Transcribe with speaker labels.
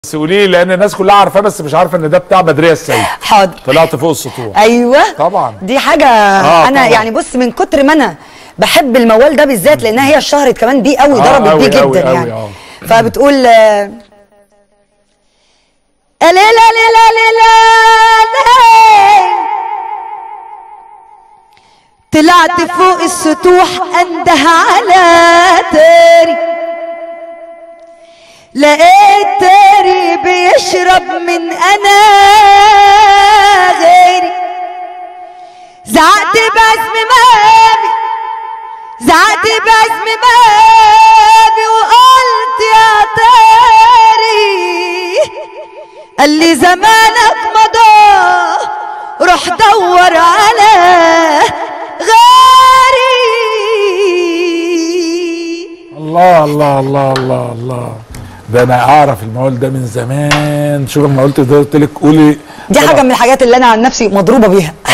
Speaker 1: بس قولي لي لان الناس كلها عارفاه بس مش عارفه ان ده بتاع بدريه السيد
Speaker 2: حاضر
Speaker 1: طلعت فوق السطوح
Speaker 2: ايوه
Speaker 1: طبعا.
Speaker 2: دي حاجه
Speaker 1: آه،
Speaker 2: انا
Speaker 1: طبعا.
Speaker 2: يعني بص من كتر ما انا بحب الموال ده بالذات لانها هي اشتهرت كمان بيه قوي
Speaker 1: آه،
Speaker 2: ضربت
Speaker 1: أوي،
Speaker 2: بيه جدا
Speaker 1: أوي، أوي،
Speaker 2: يعني
Speaker 1: آه.
Speaker 2: فبتقول آه، لا لا لا لا لا طلعت فوق السطوح انده على تاري لقيت تاري بيشرب من انا غيري زعقت بعزم بابي زعقت بعزم بابي وقلت يا تاري قال لي زمانك مضى روح دور على غيري
Speaker 1: الله الله الله الله الله ده انا اعرف الموال ده من زمان شوف لما قلت ده قلت لك قولي
Speaker 2: دي
Speaker 1: طبعا.
Speaker 2: حاجه من الحاجات اللي انا عن نفسي مضروبه بيها